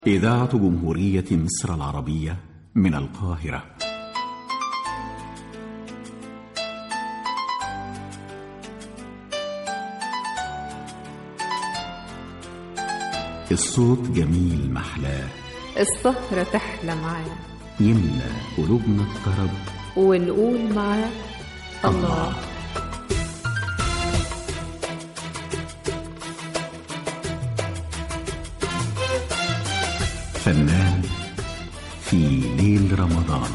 إذاعة جمهورية مصر العربية من القاهرة الصوت جميل محلاه السهرة تحلى معاه يملى قلوبنا الطرب ونقول معاه الله فنان في ليل رمضان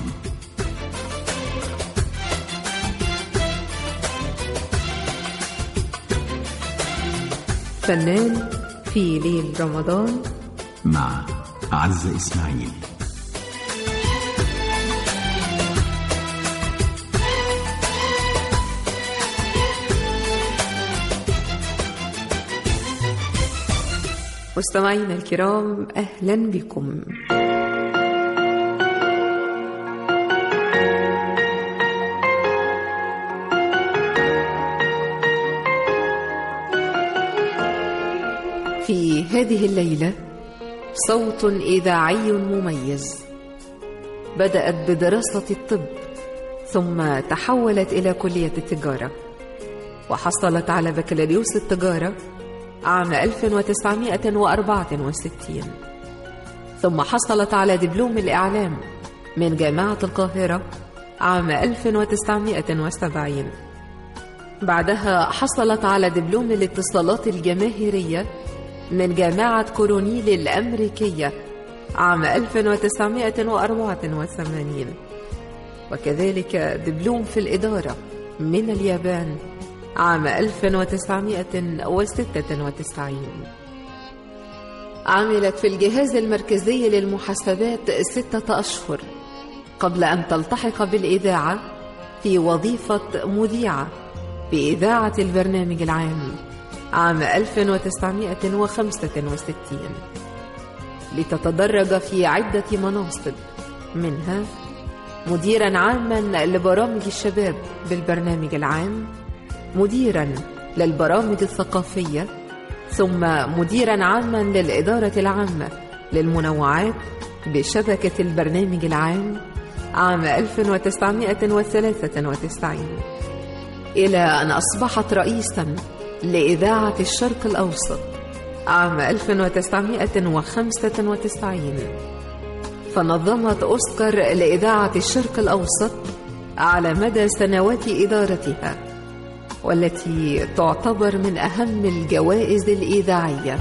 فنان في ليل رمضان مع عزة إسماعيل مستمعينا الكرام أهلا بكم في هذه الليلة صوت إذاعي مميز بدأت بدراسة الطب ثم تحولت إلى كلية التجارة وحصلت على بكالوريوس التجارة عام 1964 ثم حصلت على دبلوم الإعلام من جامعة القاهرة عام 1970 بعدها حصلت على دبلوم الاتصالات الجماهيرية من جامعة كورونيل الأمريكية عام 1984 وكذلك دبلوم في الإدارة من اليابان عام 1996 عملت في الجهاز المركزي للمحاسبات ستة أشهر قبل أن تلتحق بالإذاعة في وظيفة مذيعة بإذاعة البرنامج العام عام 1965 لتتدرج في عدة مناصب منها مديرا عاما لبرامج الشباب بالبرنامج العام مديرا للبرامج الثقافية ثم مديرا عاما للإدارة العامة للمنوعات بشبكة البرنامج العام عام 1993 إلى أن أصبحت رئيسا لإذاعة الشرق الأوسط عام 1995 فنظمت أوسكار لإذاعة الشرق الأوسط على مدى سنوات إدارتها والتي تعتبر من أهم الجوائز الإذاعية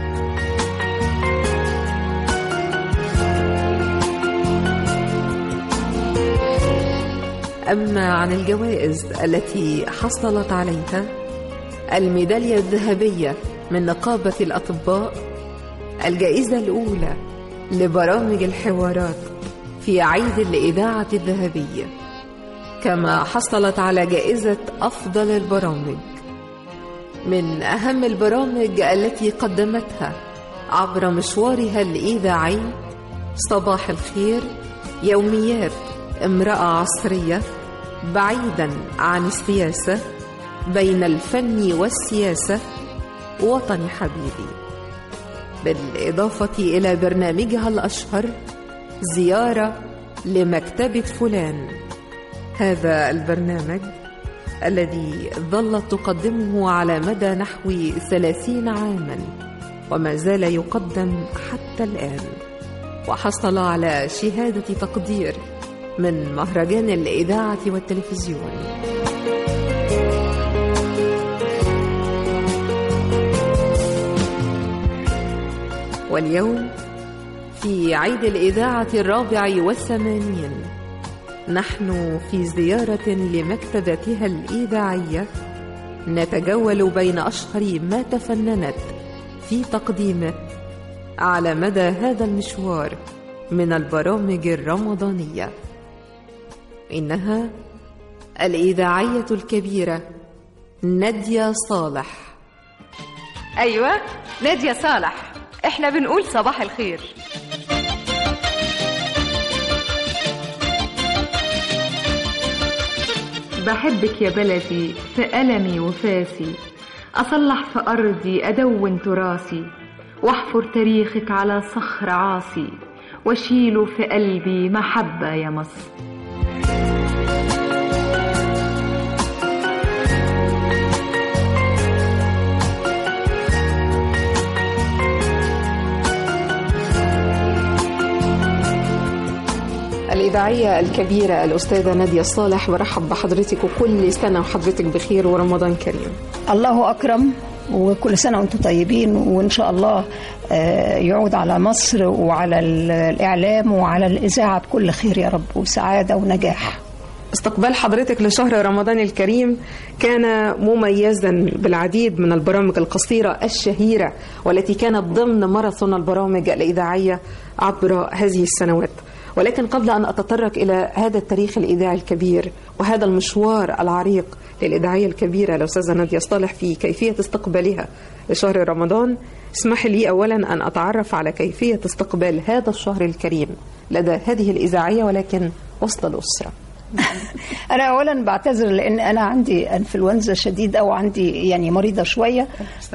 أما عن الجوائز التي حصلت عليها الميدالية الذهبية من نقابة الأطباء الجائزة الأولى لبرامج الحوارات في عيد الإذاعة الذهبية كما حصلت على جائزة أفضل البرامج من أهم البرامج التي قدمتها عبر مشوارها الإذاعي صباح الخير يوميات امرأة عصرية بعيدا عن السياسة بين الفن والسياسة وطني حبيبي بالإضافة إلى برنامجها الأشهر زيارة لمكتبة فلان هذا البرنامج الذي ظلت تقدمه على مدى نحو ثلاثين عاما وما زال يقدم حتى الآن وحصل على شهادة تقدير من مهرجان الإذاعة والتلفزيون واليوم في عيد الإذاعة الرابع والثمانين نحن في زيارة لمكتبتها الإذاعية نتجول بين أشهر ما تفننت في تقديمه على مدى هذا المشوار من البرامج الرمضانية إنها الإذاعية الكبيرة نادية صالح أيوة نادية صالح إحنا بنقول صباح الخير بحبك يا بلدي في ألمي وفاسي أصلح في أرضي أدون تراثي واحفر تاريخك على صخر عاصي وشيله في قلبي محبة يا مصر الإذاعية الكبيرة الأستاذة نادية صالح برحب بحضرتك وكل سنة وحضرتك بخير ورمضان كريم الله أكرم وكل سنة وانتم طيبين وإن شاء الله آه، يعود على مصر وعلى ال- الإعلام وعلى الإذاعة بكل خير يا رب وسعادة ونجاح استقبال حضرتك لشهر رمضان الكريم كان مميزا بالعديد من البرامج القصيرة الشهيرة والتي كانت ضمن ماراثون البرامج الإذاعية عبر هذه السنوات ولكن قبل أن أتطرق إلى هذا التاريخ الإذاعي الكبير وهذا المشوار العريق للإذاعية الكبيرة الأستاذة نادية صالح في كيفية استقبالها لشهر رمضان اسمح لي أولا أن أتعرف على كيفية استقبال هذا الشهر الكريم لدى هذه الإذاعية ولكن وسط الأسرة أنا أولا بعتذر لأن أنا عندي أنفلونزا شديد أو عندي يعني مريضة شوية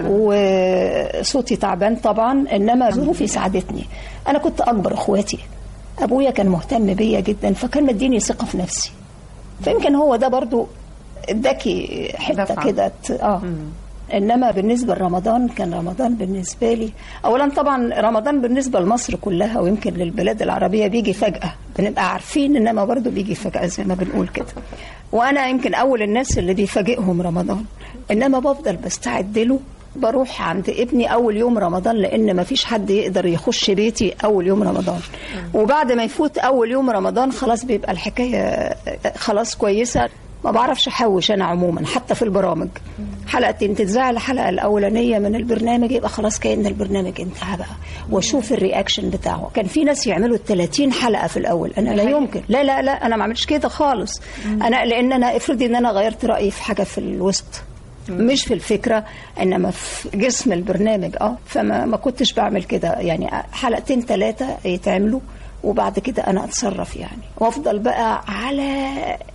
وصوتي تعبان طبعا إنما ظروفي ساعدتني أنا كنت أكبر إخواتي أبويا كان مهتم بيا جدا فكان مديني ثقة في نفسي فيمكن هو ده برضو اداكي حته دفعة. كده ت- اه انما بالنسبه لرمضان كان رمضان بالنسبه لي اولا طبعا رمضان بالنسبه لمصر كلها ويمكن للبلاد العربيه بيجي فجاه بنبقى عارفين انما برضو بيجي فجاه زي ما بنقول كده وانا يمكن اول الناس اللي بيفاجئهم رمضان انما بفضل بستعد له بروح عند ابني اول يوم رمضان لان ما فيش حد يقدر يخش بيتي اول يوم رمضان وبعد ما يفوت اول يوم رمضان خلاص بيبقى الحكايه خلاص كويسه ما بعرفش احوش انا عموما حتى في البرامج حلقتين تتذاع الحلقه الاولانيه من البرنامج يبقى خلاص كان البرنامج انتهى بقى واشوف الرياكشن بتاعه كان في ناس يعملوا 30 حلقه في الاول انا لا يمكن لا لا لا انا ما عملتش كده خالص انا لان انا افرضي ان انا غيرت رايي في حاجه في الوسط مش في الفكره انما في جسم البرنامج اه فما ما كنتش بعمل كده يعني حلقتين ثلاثه يتعملوا وبعد كده انا اتصرف يعني وافضل بقى على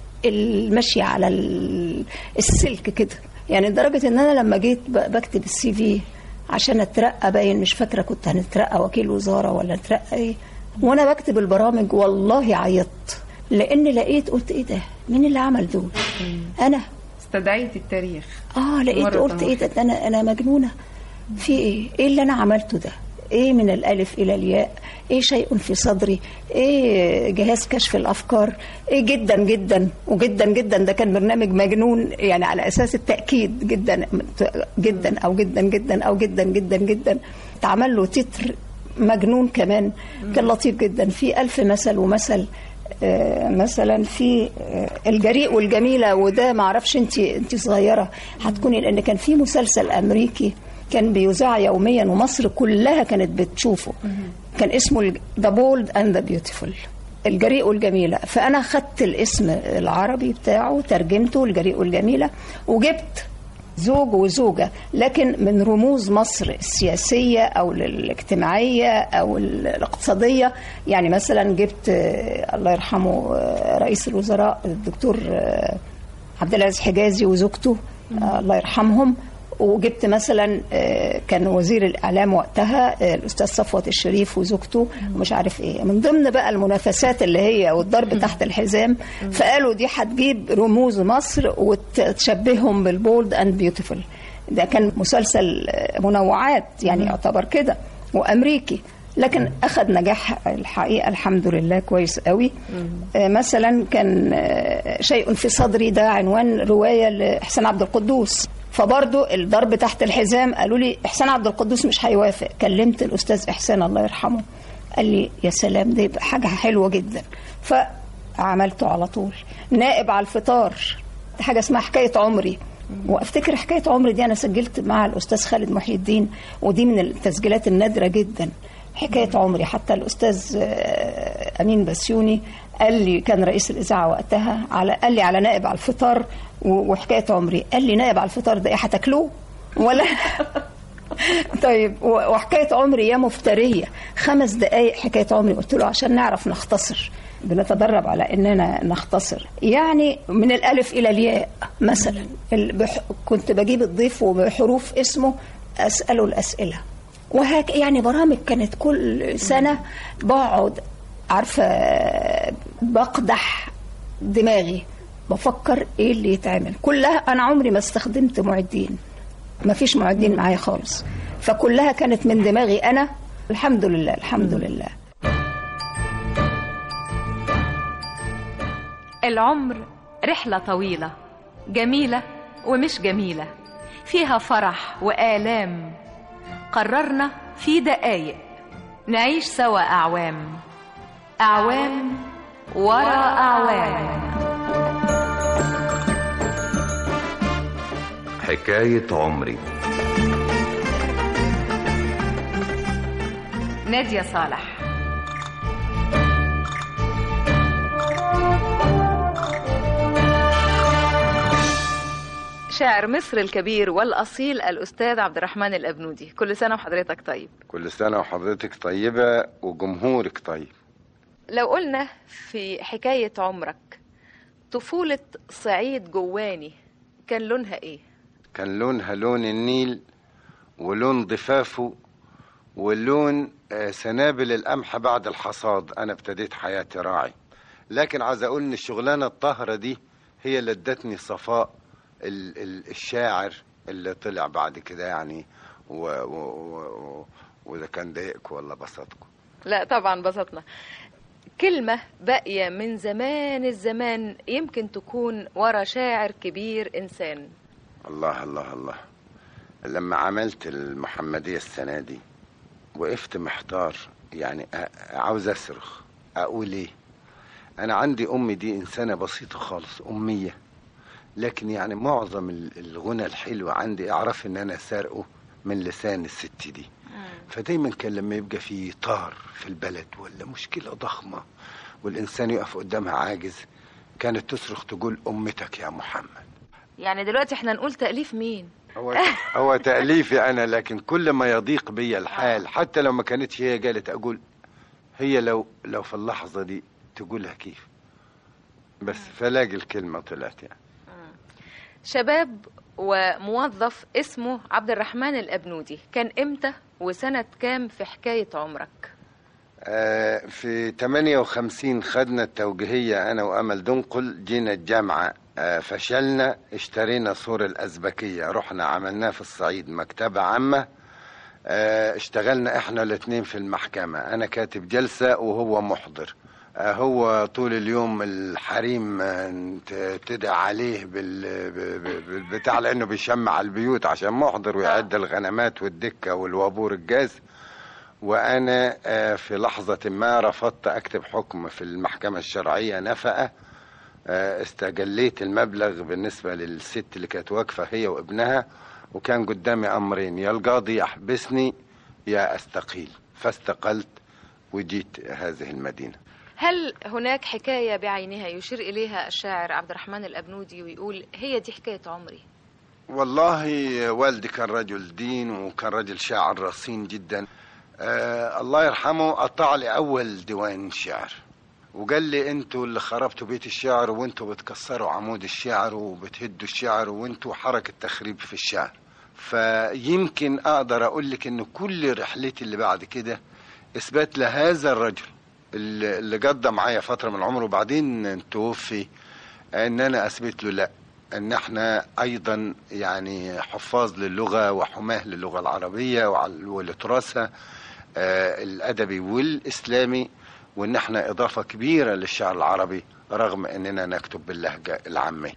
المشي على ال- السلك كده يعني لدرجه ان انا لما جيت ب- بكتب السي في عشان اترقى باين مش فاكره كنت هنترقى وكيل وزاره ولا نترقى ايه وانا بكتب البرامج والله عيطت لان لقيت قلت ايه ده مين اللي عمل دول انا استدعيت التاريخ اه لقيت مرة قلت ايه ده ده انا انا مجنونه في ايه ايه اللي انا عملته ده ايه من الالف الى الياء ايه شيء في صدري ايه جهاز كشف الافكار ايه جدا جدا وجدا جدا ده كان برنامج مجنون يعني على اساس التاكيد جدا جدا او جدا جدا او جدا جدا جدا اتعمل له تتر مجنون كمان كان لطيف جدا في ألف مثل ومثل آه، مثلا في آه، الجريء والجميله وده ما اعرفش انت انت صغيره هتكوني لان كان في مسلسل امريكي كان بيذاع يوميا ومصر كلها كانت بتشوفه كان اسمه ذا بولد اند ذا بيوتيفول الجريء والجميله فانا خدت الاسم العربي بتاعه ترجمته الجريء والجميله وجبت زوج وزوجة لكن من رموز مصر السياسية أو الاجتماعية أو الاقتصادية يعني مثلا جبت آه، الله يرحمه آه، رئيس الوزراء الدكتور آه، عبد العزيز حجازي وزوجته آه، الله يرحمهم وجبت مثلا آه، كان وزير الاعلام وقتها آه، الاستاذ صفوت الشريف وزوجته ومش عارف ايه من ضمن بقى المنافسات اللي هي والضرب تحت الحزام فقالوا دي هتجيب رموز مصر وتشبههم بالبولد اند بيوتيفول ده كان مسلسل آه، منوعات يعني يعتبر كده وامريكي لكن اخذ نجاح الحقيقه الحمد لله كويس قوي آه، مثلا كان آه، شيء في صدري ده عنوان روايه لاحسان عبد القدوس فبرضو الضرب تحت الحزام قالوا لي احسان عبد القدوس مش هيوافق كلمت الاستاذ احسان الله يرحمه قال لي يا سلام ده يبقى حاجه حلوه جدا فعملته على طول نائب على الفطار حاجه اسمها حكايه عمري وافتكر حكايه عمري دي انا سجلت مع الاستاذ خالد محي الدين ودي من التسجيلات النادره جدا حكايه عمري حتى الاستاذ آه، امين بسيوني قال لي كان رئيس الاذاعه وقتها على قال لي على نائب على الفطار و- وحكايه عمري قال لي نائب على الفطار ده ايه هتاكلوه ولا طيب و- وحكايه عمري يا مفتريه خمس دقائق حكايه عمري قلت له عشان نعرف نختصر بنتدرب على اننا نختصر يعني من الالف الى الياء مثلا ال- بح- كنت بجيب الضيف وبحروف اسمه اساله الاسئله وهك يعني برامج كانت كل سنة بقعد عارفة بقدح دماغي بفكر ايه اللي يتعمل كلها انا عمري ما استخدمت معدين ما فيش معدين معايا خالص فكلها كانت من دماغي انا الحمد لله الحمد لله العمر رحلة طويلة جميلة ومش جميلة فيها فرح وآلام قررنا في دقايق نعيش سوا أعوام أعوام ورا أعوام حكاية عمري نادية صالح شاعر مصر الكبير والأصيل الأستاذ عبد الرحمن الأبنودي كل سنة وحضرتك طيب كل سنة وحضرتك طيبة وجمهورك طيب لو قلنا في حكاية عمرك طفولة صعيد جواني كان لونها ايه؟ كان لونها لون النيل ولون ضفافه ولون آه، سنابل القمح بعد الحصاد أنا ابتديت حياتي راعي لكن عايز أقول إن الشغلانة الطاهرة دي هي اللي ادتني صفاء ال- ال- الشاعر اللي طلع بعد كده يعني و- و- و- و- وإذا كان ضايقكم ولا بسطكم لا طبعا بسطنا كلمة باقية من زمان الزمان يمكن تكون ورا شاعر كبير إنسان الله الله الله لما عملت المحمدية السنة دي وقفت محتار يعني أ- عاوز أصرخ أقول إيه أنا عندي أمي دي إنسانة بسيطة خالص أمية لكن يعني معظم ال- الغنى الحلو عندي أعرف إن أنا سارقه من لسان الست دي فدايما كان لما يبقى في طار في البلد ولا مشكلة ضخمة والإنسان يقف قدامها عاجز كانت تصرخ تقول أمتك يا محمد يعني دلوقتي احنا نقول تأليف مين؟ هو هو تأليفي أنا لكن كل ما يضيق بي الحال حتى لو ما كانتش هي قالت أقول هي لو لو في اللحظة دي تقولها كيف بس فلاقي الكلمة طلعت يعني شباب وموظف اسمه عبد الرحمن الأبنودي كان امتى وسنة كام في حكاية عمرك؟ آه، في 58 خدنا التوجيهية أنا وأمل دنقل جينا الجامعة آه، فشلنا اشترينا صور الأزبكية رحنا عملناه في الصعيد مكتبة عامة آه، اشتغلنا احنا الاثنين في المحكمة أنا كاتب جلسة وهو محضر آه، هو طول اليوم الحريم آه، ت- تدعي عليه بال- ب- ب- بالبتاع لأنه بيشمع البيوت عشان محضر ويعد الغنمات والدكة والوابور الجاز وانا آه، في لحظه ما رفضت اكتب حكم في المحكمه الشرعيه نفقه آه، استجليت المبلغ بالنسبه للست اللي كانت واقفه هي وابنها وكان قدامي امرين يا القاضي يحبسني يا استقيل فاستقلت وجيت هذه المدينه هل هناك حكاية بعينها يشير إليها الشاعر عبد الرحمن الأبنودي ويقول هي دي حكاية عمري والله والدي كان رجل دين وكان رجل شاعر رصين جدا آه الله يرحمه قطع لي اول ديوان شعر وقال لي انتوا اللي خربتوا بيت الشعر وانتوا بتكسروا عمود الشعر وبتهدوا الشعر وانتوا حركة تخريب في الشعر فيمكن اقدر اقول لك ان كل رحلتي اللي بعد كده اثبات لهذا الرجل اللي اللي قضى معايا فترة من العمر وبعدين توفي ان انا اثبت له لا ان احنا ايضا يعني حفاظ للغه وحماه للغه العربيه وعل- ولتراثها آه، الادبي والاسلامي وان احنا اضافه كبيره للشعر العربي رغم اننا نكتب باللهجه العاميه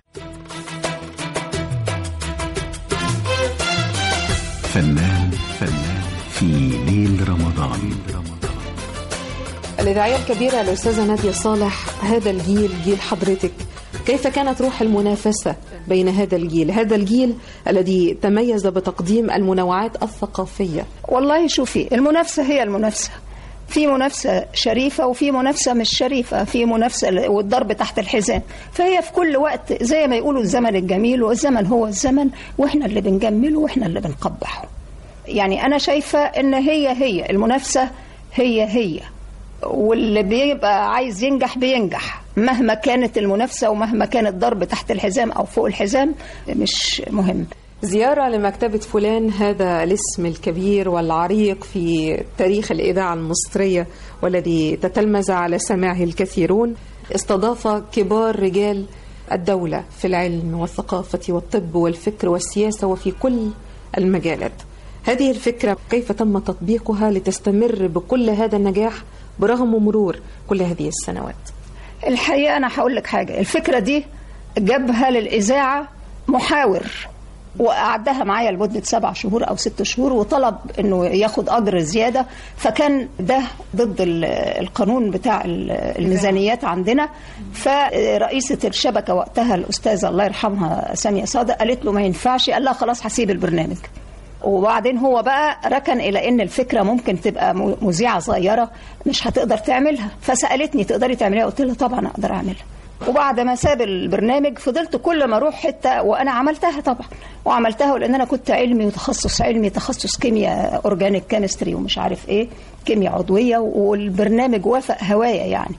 فنان فنان في ليل رمضان الإذاعية الكبيرة الأستاذة نادية صالح هذا الجيل جيل حضرتك كيف كانت روح المنافسة بين هذا الجيل هذا الجيل الذي تميز بتقديم المنوعات الثقافية والله شوفي المنافسة هي المنافسة في منافسة شريفة وفي منافسة مش شريفة في منافسة ل- والضرب تحت الحزام فهي في كل وقت زي ما يقولوا الزمن الجميل والزمن هو الزمن واحنا اللي بنجمله واحنا اللي بنقبحه يعني أنا شايفة إن هي هي المنافسة هي هي واللي بيبقى عايز ينجح بينجح مهما كانت المنافسة ومهما كان الضرب تحت الحزام أو فوق الحزام مش مهم زيارة لمكتبة فلان هذا الاسم الكبير والعريق في تاريخ الإذاعة المصرية والذي تتلمذ على سماعه الكثيرون استضاف كبار رجال الدولة في العلم والثقافة والطب والفكر والسياسة وفي كل المجالات هذه الفكرة كيف تم تطبيقها لتستمر بكل هذا النجاح برغم مرور كل هذه السنوات الحقيقة أنا هقول لك حاجة الفكرة دي جابها للإذاعة محاور وقعدها معايا لمدة سبع شهور أو ست شهور وطلب أنه ياخد أجر زيادة فكان ده ضد ال- القانون بتاع ال- الميزانيات عندنا فرئيسة الشبكة وقتها الأستاذة الله يرحمها سامية صادق قالت له ما ينفعش قال لها خلاص هسيب البرنامج وبعدين هو بقى ركن الى ان الفكره ممكن تبقى م- مذيعه صغيره مش هتقدر تعملها فسالتني تقدري تعمليها قلت لها طبعا اقدر اعملها وبعد ما ساب البرنامج فضلت كل ما اروح حته وانا عملتها طبعا وعملتها لان انا كنت علمي وتخصص علمي تخصص كيمياء اورجانيك كيمستري ومش عارف ايه كيمياء عضويه والبرنامج وافق هوايا يعني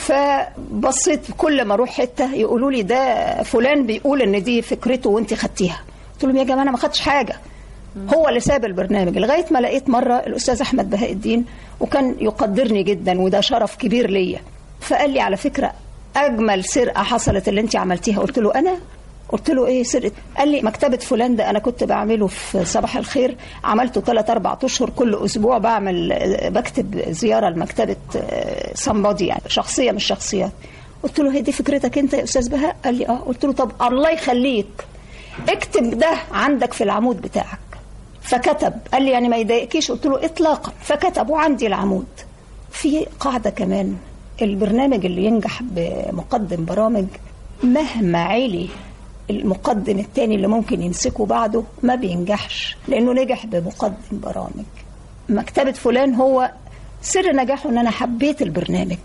فبصيت كل ما اروح حته يقولوا لي ده فلان بيقول ان دي فكرته وانت خدتيها قلت لهم يا جماعه انا ما خدتش حاجه هو اللي ساب البرنامج لغايه ما لقيت مره الاستاذ احمد بهاء الدين وكان يقدرني جدا وده شرف كبير ليا فقال لي على فكره اجمل سرقه حصلت اللي انت عملتيها قلت له انا قلت له ايه سرقه قال لي مكتبه فلان ده انا كنت بعمله في صباح الخير عملته ثلاث اربع اشهر كل اسبوع بعمل آه، بكتب زياره لمكتبه صمبادي يعني شخصيه مش شخصيات قلت له هي دي فكرتك انت يا استاذ بهاء قال لي اه قلت له طب الله يخليك اكتب ده عندك في العمود بتاعك فكتب قال لي يعني ما يضايقكيش قلت له اطلاقا فكتب وعندي العمود في قاعده كمان البرنامج اللي ينجح بمقدم برامج مهما علي المقدم التاني اللي ممكن يمسكه بعده ما بينجحش لانه نجح بمقدم برامج مكتبه فلان هو سر نجاحه ان انا حبيت البرنامج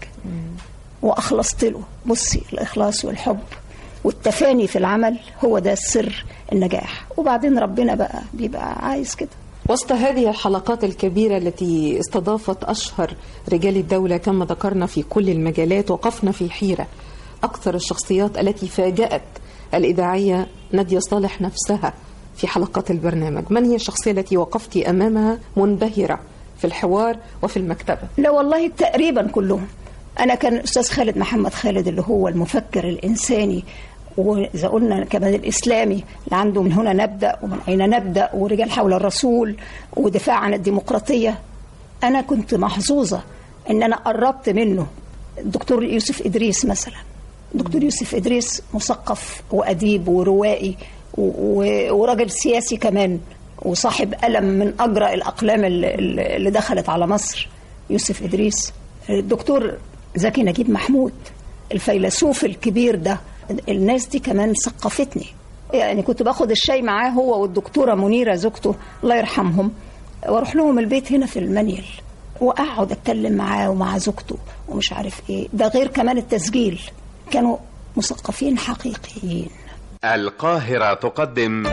واخلصت له بصي الاخلاص والحب والتفاني في العمل هو ده سر النجاح وبعدين ربنا بقى بيبقى عايز كده وسط هذه الحلقات الكبيرة التي استضافت أشهر رجال الدولة كما ذكرنا في كل المجالات وقفنا في حيرة أكثر الشخصيات التي فاجأت الإذاعية نادية صالح نفسها في حلقات البرنامج من هي الشخصية التي وقفت أمامها منبهرة في الحوار وفي المكتبة لا والله تقريبا كلهم انا كان الاستاذ خالد محمد خالد اللي هو المفكر الانساني واذا قلنا كمان الاسلامي اللي عنده من هنا نبدا ومن اين نبدا ورجال حول الرسول ودفاع عن الديمقراطيه انا كنت محظوظه ان انا قربت منه الدكتور يوسف ادريس مثلا دكتور يوسف ادريس مثقف واديب وروائي و- و- وراجل سياسي كمان وصاحب قلم من اجرى الاقلام اللي- اللي دخلت على مصر يوسف ادريس الدكتور زكي نجيب محمود الفيلسوف الكبير ده الناس دي كمان ثقفتني يعني كنت باخد الشاي معاه هو والدكتوره منيره زوجته الله يرحمهم واروح لهم البيت هنا في المنيل واقعد اتكلم معاه ومع زوجته ومش عارف ايه ده غير كمان التسجيل كانوا مثقفين حقيقيين القاهرة تقدم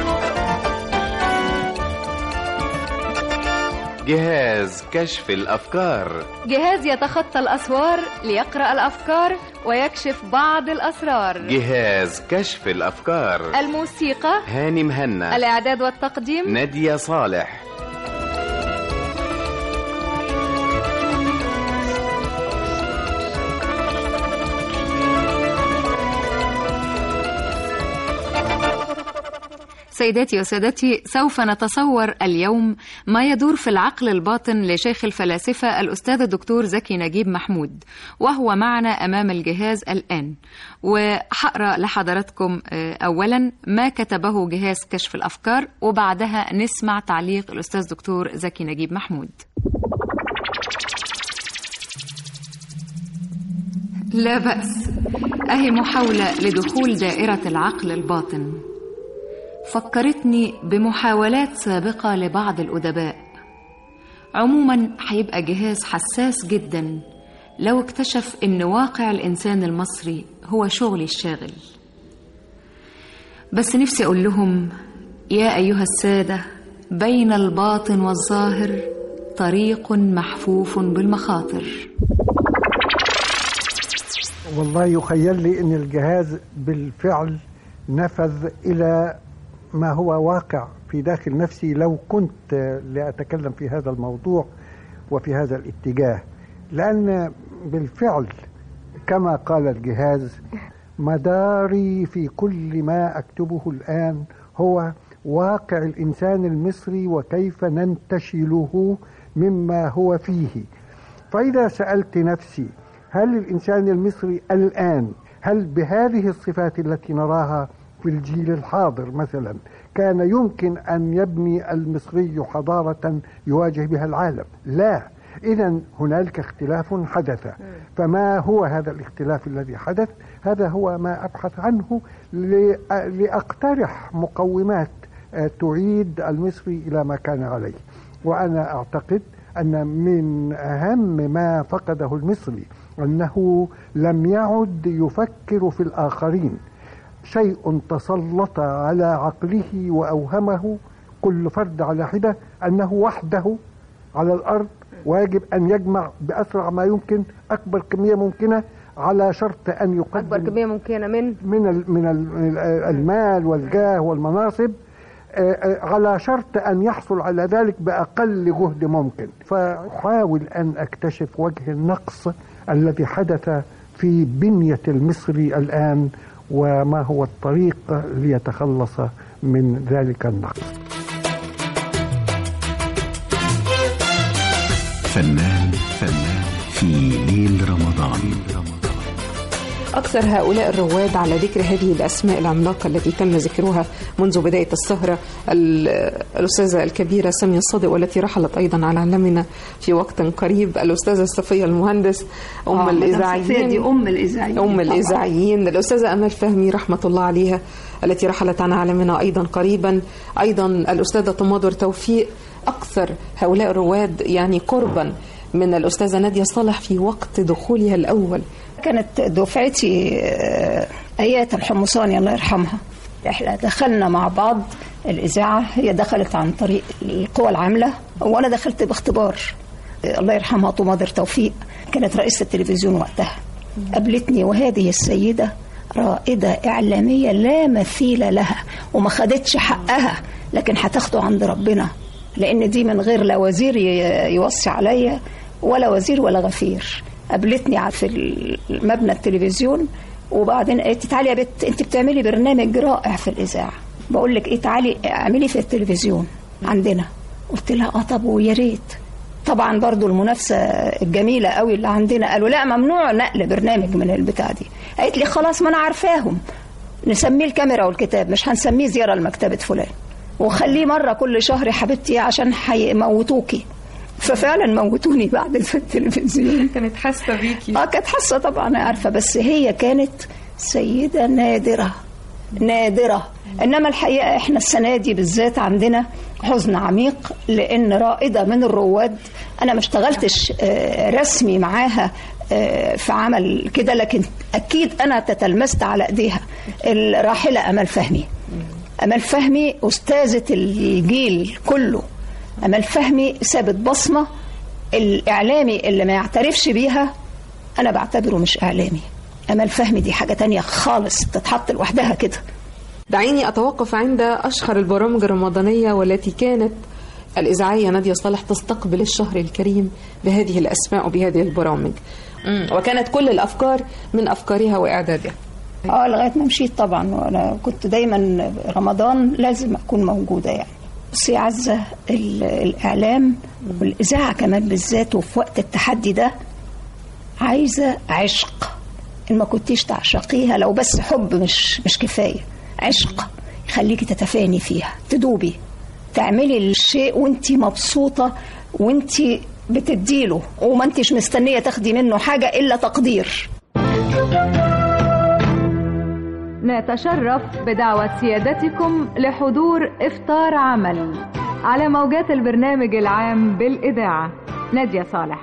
جهاز كشف الأفكار جهاز يتخطى الأسوار ليقرأ الأفكار ويكشف بعض الأسرار جهاز كشف الأفكار الموسيقى هاني مهنا الإعداد والتقديم نادية صالح سيداتي وسادتي سوف نتصور اليوم ما يدور في العقل الباطن لشيخ الفلاسفة الأستاذ الدكتور زكي نجيب محمود وهو معنا أمام الجهاز الآن وحقرأ لحضراتكم آه، أولا ما كتبه جهاز كشف الأفكار وبعدها نسمع تعليق الأستاذ دكتور زكي نجيب محمود لا بأس أهي محاولة لدخول دائرة العقل الباطن فكرتني بمحاولات سابقة لبعض الأدباء عموما هيبقى جهاز حساس جدا لو اكتشف ان واقع الإنسان المصري هو شغلي الشاغل بس نفسي أقول لهم يا أيها السادة بين الباطن والظاهر طريق محفوف بالمخاطر والله يخيل لي ان الجهاز بالفعل نفذ الى ما هو واقع في داخل نفسي لو كنت لأتكلم في هذا الموضوع وفي هذا الاتجاه لأن بالفعل كما قال الجهاز مداري في كل ما أكتبه الآن هو واقع الإنسان المصري وكيف ننتشله مما هو فيه فإذا سألت نفسي هل الإنسان المصري الآن هل بهذه الصفات التي نراها في الجيل الحاضر مثلا كان يمكن أن يبني المصري حضارة يواجه بها العالم لا إذا هنالك اختلاف حدث فما هو هذا الاختلاف الذي حدث هذا هو ما أبحث عنه لأقترح مقومات تعيد المصري إلى ما كان عليه وأنا أعتقد أن من أهم ما فقده المصري أنه لم يعد يفكر في الآخرين شيء تسلط على عقله وأوهمه كل فرد على حدة أنه وحده على الأرض ويجب أن يجمع بأسرع ما يمكن أكبر كمية ممكنة على شرط أن يقدم أكبر كمية ممكنة من من ال من ال المال والجاه والمناصب على شرط أن يحصل على ذلك بأقل جهد ممكن فأحاول أن أكتشف وجه النقص الذي حدث في بنية المصري الآن وما هو الطريق ليتخلص من ذلك النقص فنان فنان في ليل رمضان أكثر هؤلاء الرواد على ذكر هذه الأسماء العملاقة التي تم ذكرها منذ بداية السهرة الأستاذة الكبيرة سامية الصادق والتي رحلت أيضا على علمنا في وقت قريب الأستاذة صفية المهندس أم آه، مدام الإذاعيين صفية دي أم الإذاعيين أم طبعاً. الإذاعيين الأستاذة أمال فهمي رحمة الله عليها التي رحلت عن عالمنا أيضا قريبا أيضا الأستاذة تماضر توفيق أكثر هؤلاء الرواد يعني قربا من الأستاذة نادية صالح في وقت دخولها الأول كانت دفعتي آه، ايات الحمصاني الله يرحمها احنا دخلنا مع بعض الاذاعه هي دخلت عن طريق القوى العامله وانا دخلت باختبار آه، الله يرحمها طماضر توفيق كانت رئيسه التلفزيون وقتها قابلتني وهذه السيده رائده اعلاميه لا مثيل لها وما خدتش حقها لكن هتاخده عند ربنا لان دي من غير لا وزير ي- يوصي عليا ولا وزير ولا غفير قابلتني ع- في مبنى التلفزيون وبعدين قالت لي تعالي يا بت انت بتعملي برنامج رائع في الاذاعه بقول لك ايه تعالي اعملي في التلفزيون عندنا قلت لها اه طب ويا ريت طبعا برضو المنافسه الجميله قوي اللي عندنا قالوا لا ممنوع نقل برنامج من البتاع دي قالت لي خلاص ما انا عارفاهم نسميه الكاميرا والكتاب مش هنسميه زياره لمكتبه فلان وخليه مره كل شهر يا حبيبتي عشان هيموتوكي ففعلا موتوني بعد في التلفزيون كانت حاسة بيكي اه كانت حاسه طبعا عارفه بس هي كانت سيده نادره نادره انما الحقيقه احنا السنه دي بالذات عندنا حزن عميق لان رائده من الرواد انا ما اشتغلتش آه، رسمي معاها آه، في عمل كده لكن اكيد انا تتلمست على ايديها الراحله امل فهمي امل فهمي استاذه الجيل كله امل فهمي سابت بصمه الاعلامي اللي ما يعترفش بيها انا بعتبره مش اعلامي امل فهمي دي حاجه تانية خالص تتحط لوحدها كده دعيني أتوقف عند أشهر البرامج الرمضانية والتي كانت الإذاعية نادية صالح تستقبل الشهر الكريم بهذه الأسماء وبهذه البرامج مم. وكانت كل الأفكار من أفكارها وإعدادها اه لغايه ما مشيت طبعا وانا كنت دايما رمضان لازم اكون موجوده يعني بس يا عزه ال- الاعلام والاذاعه كمان بالذات وفي وقت التحدي ده عايزه عشق ان ما كنتيش تعشقيها لو بس حب مش مش كفايه عشق يخليكي تتفاني فيها تدوبي تعملي الشيء وانت مبسوطه وانت بتديله وما انتش مستنيه تاخدي منه حاجه الا تقدير نتشرف بدعوة سيادتكم لحضور إفطار عمل على موجات البرنامج العام بالإذاعة نادية صالح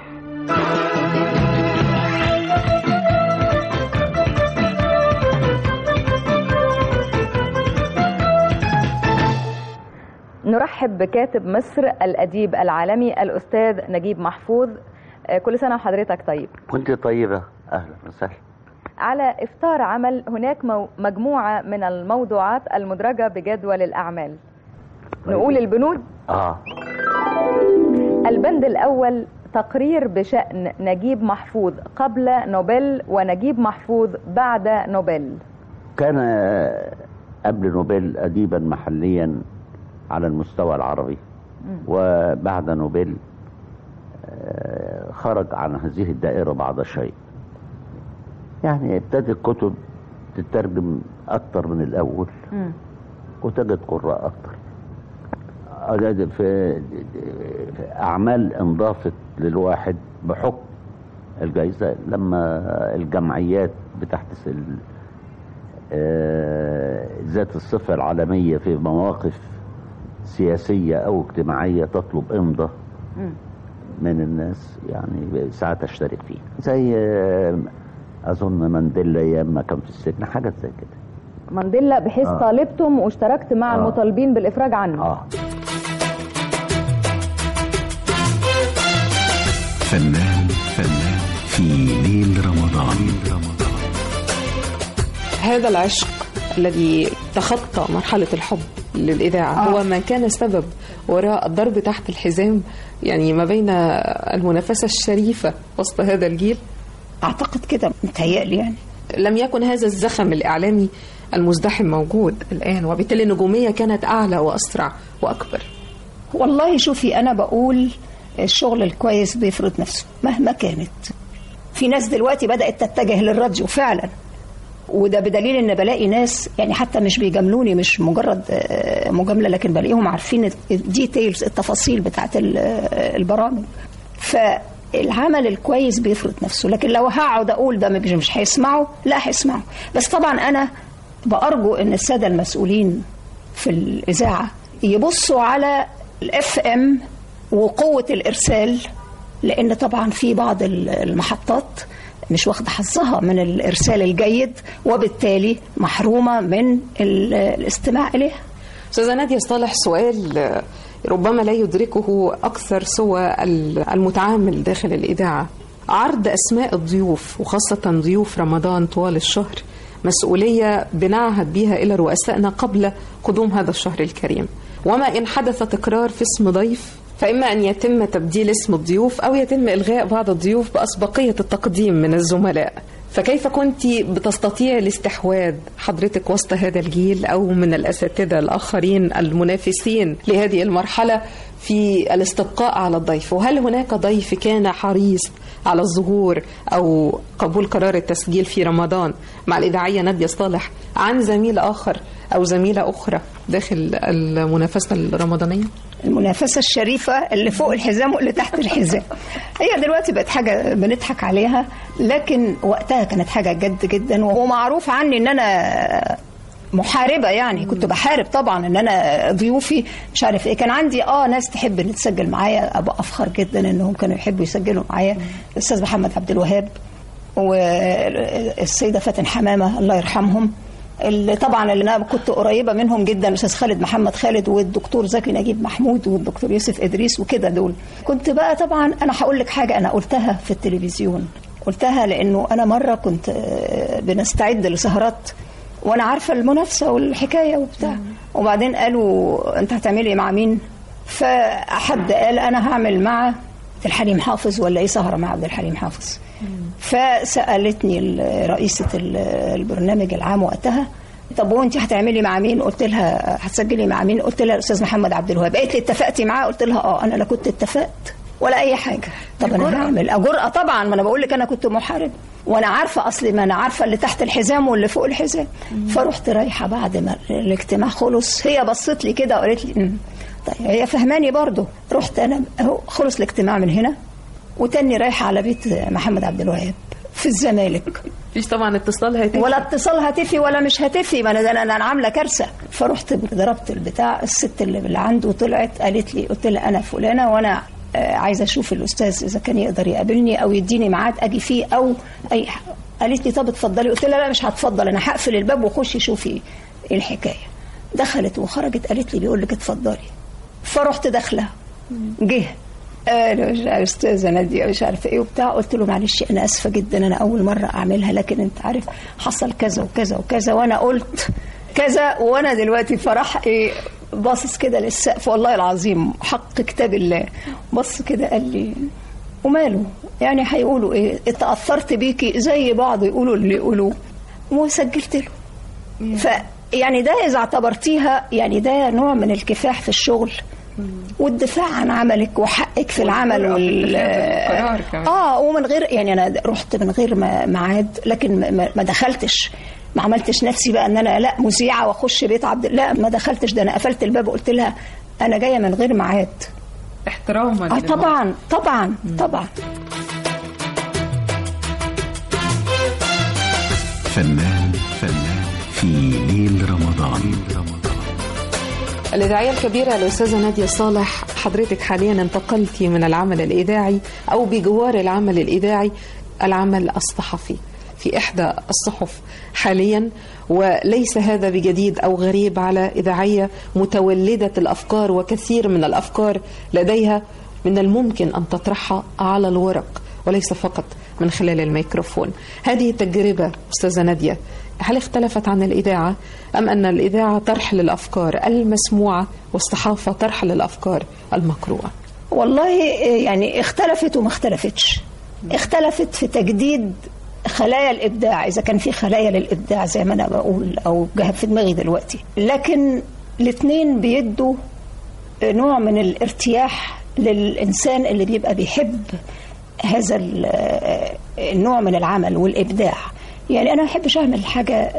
نرحب بكاتب مصر الأديب العالمي الأستاذ نجيب محفوظ آه، كل سنة وحضرتك طيب كنت طيبة أهلا وسهلا على إفطار عمل هناك مو- مجموعة من الموضوعات المدرجة بجدول الأعمال نقول البنود اه البند الأول تقرير بشأن نجيب محفوظ قبل نوبل ونجيب محفوظ بعد نوبل كان قبل نوبل أديبا محليا على المستوى العربي وبعد نوبل آه، خرج عن هذه الدائرة بعض الشيء يعني ابتدت كتب تترجم أكتر من الأول وتجد قراء أكتر آه، في في أعمال انضافت للواحد بحكم الجائزة لما الجمعيات بتحدث ال- آه، ذات الصفة العالمية في مواقف سياسية أو اجتماعية تطلب إمضة من الناس يعني ساعات أشترك فيه زي آه، أظن مانديلا أيام ما كان في السجن حاجات زي كده مانديلا بحيث آه. طالبتم واشتركت مع آه. المطالبين بالإفراج عنه آه فنان فنان في ليل رمضان هذا العشق الذي تخطى مرحلة الحب للإذاعة آه. هو ما كان سبب وراء الضرب تحت الحزام يعني ما بين المنافسة الشريفة وسط هذا الجيل اعتقد كده متهيألي يعني لم يكن هذا الزخم الإعلامي المزدحم موجود الآن وبالتالي النجومية كانت أعلى وأسرع وأكبر والله شوفي انا بقول الشغل الكويس بيفرض نفسه مهما كانت في ناس دلوقتي بدات تتجه للراديو فعلا وده بدليل ان بلاقي ناس يعني حتى مش بيجاملوني مش مجرد آه، مجامله لكن بلاقيهم عارفين الديتيلز التفاصيل بتاعت ال- آه، البرامج فالعمل الكويس بيفرض نفسه لكن لو هقعد اقول ده مش مش هيسمعوا لا هيسمعوا بس طبعا انا بارجو ان الساده المسؤولين في الاذاعه يبصوا على الاف ام وقوه الارسال لان طبعا في بعض ال- المحطات مش واخده حظها من الارسال الجيد وبالتالي محرومه من ال- الاستماع اليها أستاذة نادية صالح سؤال آه، ربما لا يدركه أكثر سوى ال- المتعامل داخل الإذاعة عرض أسماء الضيوف وخاصة ضيوف رمضان طوال الشهر مسؤولية بنعهد بها إلى رؤسائنا قبل قدوم هذا الشهر الكريم وما إن حدث تكرار في اسم ضيف فإما أن يتم تبديل اسم الضيوف أو يتم إلغاء بعض الضيوف بأسبقية التقديم من الزملاء فكيف كنت بتستطيع الاستحواذ حضرتك وسط هذا الجيل أو من الأساتذة الآخرين المنافسين لهذه المرحلة في الاستبقاء على الضيف وهل هناك ضيف كان حريص على الظهور أو قبول قرار التسجيل في رمضان مع الإذاعية نادية صالح عن زميل آخر أو زميلة أخرى داخل المنافسة الرمضانية؟ المنافسة الشريفة اللي فوق الحزام واللي تحت الحزام هي دلوقتي بقت حاجة بنضحك عليها لكن وقتها كانت حاجة جد جدا ومعروف عني ان انا محاربة يعني كنت بحارب طبعا ان انا ضيوفي مش عارف ايه كان عندي اه ناس تحب ان تسجل معايا ابقى افخر جدا انهم كانوا يحبوا يسجلوا معايا الاستاذ محمد عبد الوهاب والسيدة فاتن حمامة الله يرحمهم اللي طبعا اللي انا كنت قريبه منهم جدا الاستاذ خالد محمد خالد والدكتور زكي نجيب محمود والدكتور يوسف ادريس وكده دول كنت بقى طبعا انا هقول لك حاجه انا قلتها في التلفزيون قلتها لانه انا مره كنت آه، بنستعد لسهرات وانا عارفه المنافسه والحكايه وبتاع وبعدين قالوا انت هتعملي مع مين فحد قال انا هعمل مع عبد الحليم حافظ ولا ايه سهره مع عبد الحليم حافظ فسالتني ال- رئيسه ال- البرنامج العام وقتها طب وانت هتعملي مع مين قلت لها هتسجلي مع مين قلت لها الاستاذ محمد عبد الوهاب قالت لي اتفقتي معاه قلت لها اه انا لا كنت اتفقت ولا اي حاجه طب انا هعمل جرأة طبعا ما انا بقول لك انا كنت محارب وانا عارفه اصلي ما انا عارفه اللي تحت الحزام واللي فوق الحزام فرحت رايحه بعد ما الاجتماع خلص هي بصت لي كده وقالت لي "أمم". طيب هي فهماني برضه رحت انا اهو خلص الاجتماع من هنا وتاني رايحه على بيت محمد عبد الوهاب في الزمالك مفيش طبعا اتصال هاتفي ولا اتصال هاتفي ولا مش هاتفي ما انا ده انا أنا عامله كارثه فرحت ضربت البتاع الست اللي اللي عنده طلعت قالت لي قلت لها انا فلانه وانا آه، عايزه اشوف الاستاذ اذا كان يقدر يقابلني او يديني ميعاد اجي فيه او اي حاجه قالت لي طب اتفضلي قلت لها لا مش هتفضل انا هقفل الباب وخشي شوفي ايه الحكايه دخلت وخرجت قالت لي بيقول لك اتفضلي فرحت داخله جه قالوا يا استاذه ناديه مش عارفه ايه وبتاع قلت له معلش انا اسفه جدا انا اول مره اعملها لكن انت عارف حصل كذا وكذا وكذا وانا قلت كذا وانا دلوقتي فرح ايه باصص كده للسقف والله العظيم حق كتاب الله بص كده قال لي وماله يعني هيقولوا ايه اتاثرت بيكي زي بعض يقولوا اللي يقولوه وسجلت له ف يعني ده اذا اعتبرتيها يعني ده نوع من الكفاح في الشغل والدفاع عن عملك وحقك في العمل وال قرار كمان. اه ومن غير يعني انا رحت من غير ما- ميعاد لكن ما- ما ما دخلتش ما عملتش نفسي بقى ان انا لا مذيعه واخش بيت عبد لا ما دخلتش ده انا قفلت الباب وقلت لها انا جايه من غير ميعاد احتراما اه طبعا طبعا طبعا فنان فنان في ليل رمضان الإذاعية الكبيرة الأستاذة نادية صالح حضرتك حاليا انتقلتي من العمل الإذاعي أو بجوار العمل الإذاعي العمل الصحفي في إحدى الصحف حاليا وليس هذا بجديد أو غريب على إذاعية متولدة الأفكار وكثير من الأفكار لديها من الممكن أن تطرحها على الورق وليس فقط من خلال الميكروفون هذه التجربة أستاذة نادية هل اختلفت عن الإذاعة أم أن الإذاعة طرح للأفكار المسموعة والصحافة طرح للأفكار المقروءة والله يعني اختلفت وما اختلفتش اختلفت في تجديد خلايا الابداع اذا كان في خلايا للابداع زي ما انا بقول او جه في دماغي دلوقتي لكن الاثنين بيدوا نوع من الارتياح للانسان اللي بيبقى بيحب هذا ال- النوع من العمل والابداع يعني انا ما بحبش اعمل حاجه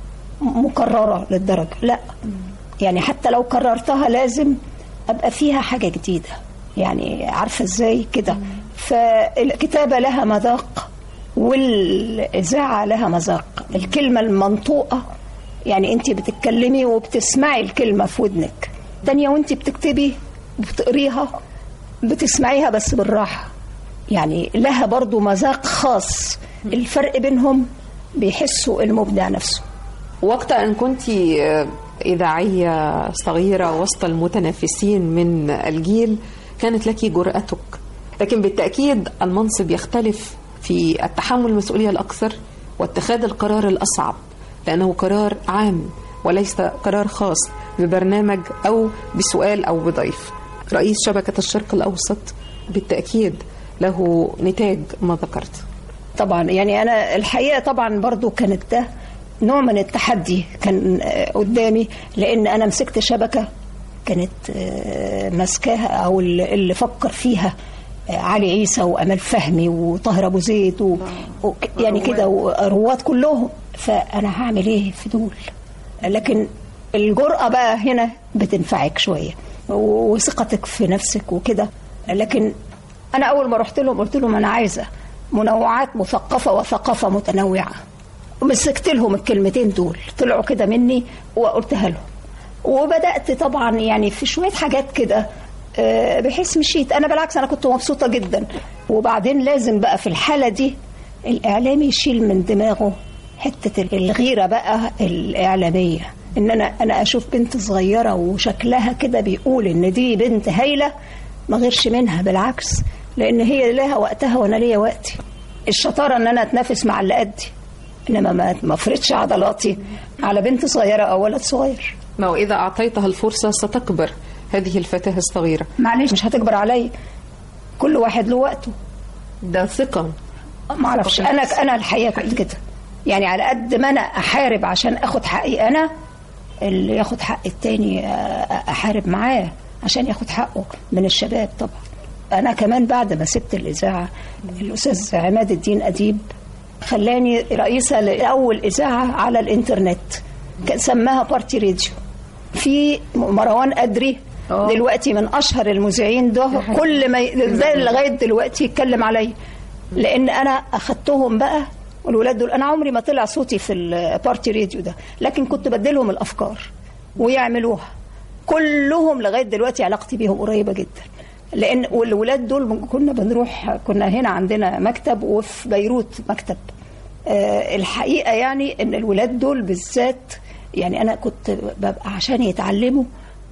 مكرره للدرجه لا يعني حتى لو كررتها لازم ابقى فيها حاجه جديده يعني عارفه ازاي كده فالكتابه لها مذاق والاذاعه لها مذاق الكلمه المنطوقه يعني انت بتتكلمي وبتسمعي الكلمه في ودنك تانية وانت بتكتبي بتقريها بتسمعيها بس بالراحه يعني لها برضو مذاق خاص الفرق بينهم بيحسوا المبدع نفسه وقت أن كنت إذاعية صغيرة وسط المتنافسين من الجيل كانت لك جرأتك لكن بالتأكيد المنصب يختلف في التحمل المسؤولية الأكثر واتخاذ القرار الأصعب لأنه قرار عام وليس قرار خاص ببرنامج أو بسؤال أو بضيف رئيس شبكة الشرق الأوسط بالتأكيد له نتاج ما ذكرت طبعا يعني انا الحقيقه طبعا برضو كانت ده نوع من التحدي كان آه، قدامي لان انا مسكت شبكه كانت آه، ماسكاها او اللي اللي فكر فيها آه، علي عيسى وامال فهمي وطاهر ابو زيد و... و... يعني كده ورواد كلهم فانا هعمل ايه في دول لكن الجرأة بقى هنا بتنفعك شوية و- وثقتك في نفسك وكده لكن أنا أول ما رحت لهم قلت لهم أنا عايزة منوعات مثقفة وثقافة متنوعة ومسكت لهم الكلمتين دول طلعوا كده مني وقلتها لهم وبدأت طبعا يعني في شوية حاجات كده آه، بحيث مشيت أنا بالعكس أنا كنت مبسوطة جدا وبعدين لازم بقى في الحالة دي الإعلامي يشيل من دماغه حتة الغيرة بقى الإعلامية إن أنا أنا أشوف بنت صغيرة وشكلها كده بيقول إن دي بنت هايلة ما غيرش منها بالعكس لأن هي لها وقتها وأنا ليا وقتي الشطارة إن أنا أتنافس مع اللي قدي إنما ما ما أفرضش عضلاتي على بنت صغيرة أو ولد صغير ما وإذا أعطيتها الفرصة ستكبر هذه الفتاة الصغيرة معلش مش هتكبر عليا كل واحد له وقته ده ثقة ما اعرفش ثقة في انا النفس. انا الحقيقه كنت كده يعني على قد ما انا احارب عشان اخد حقي انا اللي ياخد حق التاني أ- احارب معاه عشان ياخد حقه من الشباب طبعا انا كمان بعد ما سبت الاذاعه الاستاذ عماد الدين اديب خلاني رئيسه لاول اذاعه على الانترنت كان سماها بارتي راديو في مروان أدري دلوقتي من اشهر المذيعين ده كل ما ي- ده لغايه دلوقتي يتكلم عليا لان انا اخدتهم بقى والولاد دول انا عمري ما طلع صوتي في البارتي راديو ده لكن كنت بديلهم الافكار ويعملوها كلهم لغايه دلوقتي علاقتي بيهم قريبه جدا لان والولاد دول كنا بنروح كنا هنا عندنا مكتب وفي بيروت مكتب آه، الحقيقه يعني ان الولاد دول بالذات يعني انا كنت ببقى عشان يتعلموا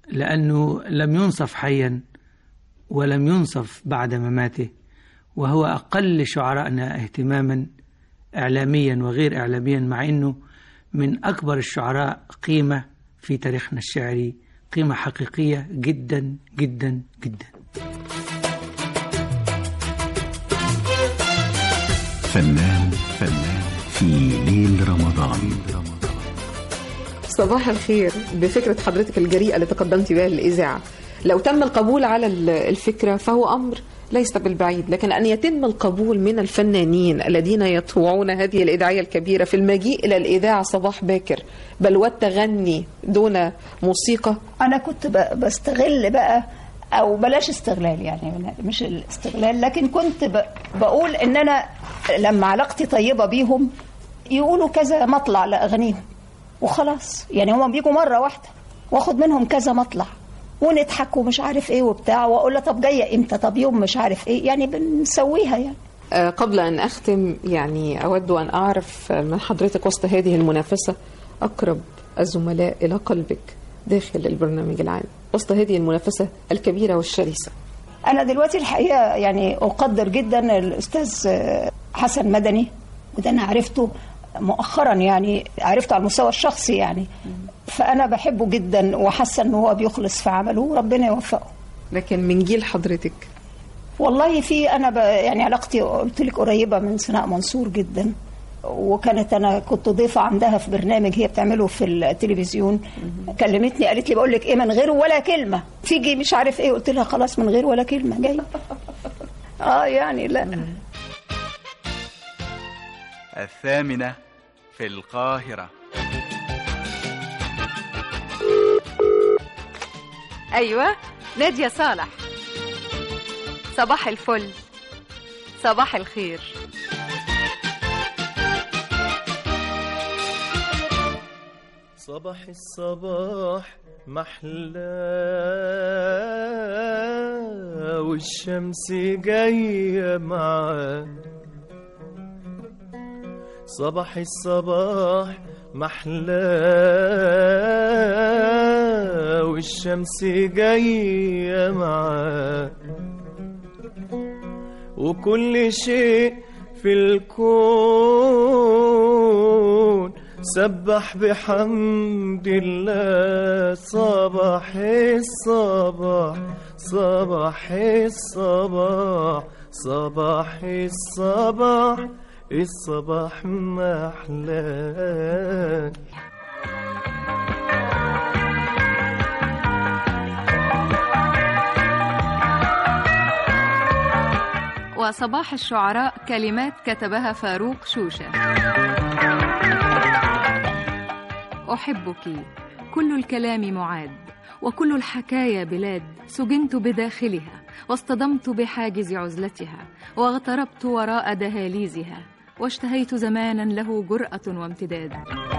لأنه لم ينصف حيا ولم ينصف بعد مماته وهو أقل شعرائنا اهتماما إعلاميا وغير إعلاميا مع أنه من أكبر الشعراء قيمة في تاريخنا الشعري قيمة حقيقية جدا جدا جدا فنان فنان في ليل رمضان صباح الخير بفكرة حضرتك الجريئة اللي تقدمت بها للإذاعة لو تم القبول على ال- الفكرة فهو أمر ليس بالبعيد لكن أن يتم القبول من الفنانين الذين يطوعون هذه الإذاعية الكبيرة في المجيء إلى الإذاعة صباح باكر بل والتغني دون موسيقى انا كنت ب- بستغل بقى او بلاش استغلال يعني مش الاستغلال لكن كنت ب- بقول ان انا لما علاقتي طيبه بيهم يقولوا كذا مطلع لاغانيهم وخلاص يعني هما بيجوا مره واحده واخد منهم كذا مطلع ونضحك ومش عارف ايه وبتاع واقول لها طب جايه امتى طب يوم مش عارف ايه يعني بنسويها يعني آه، قبل أن أختم يعني أود أن أعرف من حضرتك وسط هذه المنافسة أقرب الزملاء إلى قلبك داخل البرنامج العام وسط هذه المنافسة الكبيرة والشرسة انا دلوقتي الحقيقه يعني اقدر جدا الاستاذ حسن مدني وده انا عرفته مؤخرا يعني عرفته على المستوى الشخصي يعني فانا بحبه جدا وحاسه ان هو بيخلص في عمله وربنا يوفقه لكن من جيل حضرتك والله في انا ب... يعني علاقتي قلت لك قريبه من سناء منصور جدا وكانت انا كنت ضيفه عندها في برنامج هي بتعمله في التلفزيون كلمتني قالت لي بقول لك ايه من غيره ولا كلمه تيجي مش عارف ايه قلت لها خلاص من غير ولا كلمه جاي اه يعني لا الثامنة في القاهرة أيوة نادية صالح صباح الفل صباح الخير صباح الصباح محلى والشمس جاية معاه صباح الصباح محلى والشمس جاية معاه وكل شيء في الكون سبح بحمد الله صباح الصباح صباح الصباح صباح الصباح الصباح محلاه وصباح الشعراء كلمات كتبها فاروق شوشة أحبك كل الكلام معاد وكل الحكايا بلاد سجنت بداخلها واصطدمت بحاجز عزلتها واغتربت وراء دهاليزها واشتهيت زمانا له جرأة وامتداد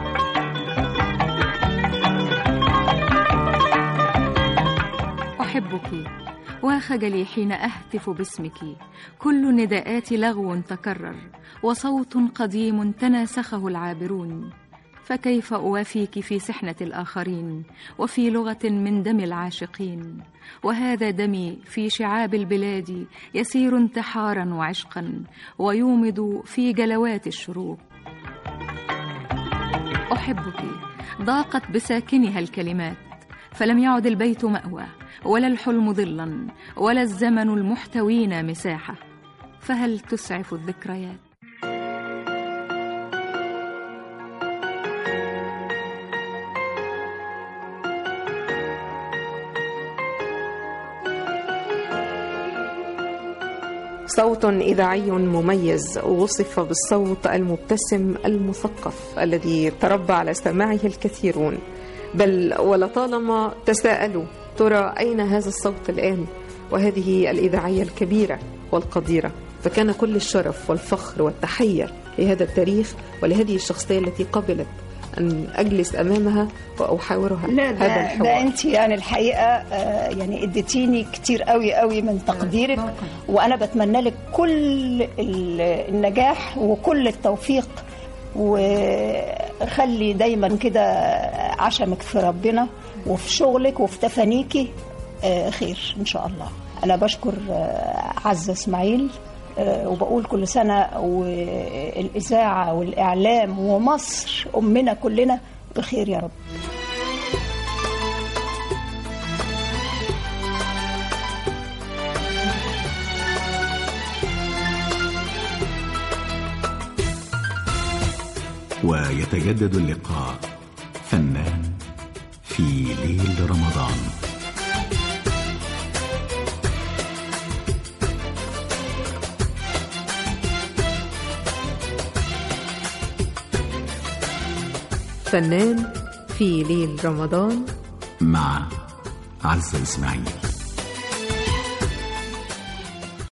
أحبك وخجلي حين أهتف باسمك كل النداءات لغو تكرر وصوت قديم تناسخه العابرون فكيف أوافيك في سحنة الآخرين وفي لغة من دم العاشقين وهذا دمي في شعاب البلاد يسير انتحارا وعشقا ويومض في جلوات الشروق أحبك ضاقت بساكنها الكلمات فلم يعد البيت مأوى ولا الحلم ظلا ولا الزمن المحتوين مساحة فهل تسعف الذكريات صوت إذاعي مميز وصف بالصوت المبتسم المثقف الذي تربى على سماعه الكثيرون بل ولطالما تساءلوا ترى أين هذا الصوت الآن وهذه الإذاعية الكبيرة والقديرة فكان كل الشرف والفخر والتحية لهذا التاريخ ولهذه الشخصية التي قبلت أن أجلس أمامها وأحاورها لا هذا ده, ده الحوار انت يعني الحقيقه آه، يعني اديتيني كتير قوي قوي من تقديرك وانا بتمنى لك كل ال- النجاح وكل التوفيق وخلي دايما كده عشمك في ربنا وفي شغلك وفي تفانيكي آه، خير ان شاء الله انا بشكر آه، عزة اسماعيل آه، وبقول كل سنة والإذاعة والإعلام ومصر أمنا كلنا بخير يا رب ويتجدد اللقاء فنان في ليل رمضان فنان في ليل رمضان مع عزة إسماعيل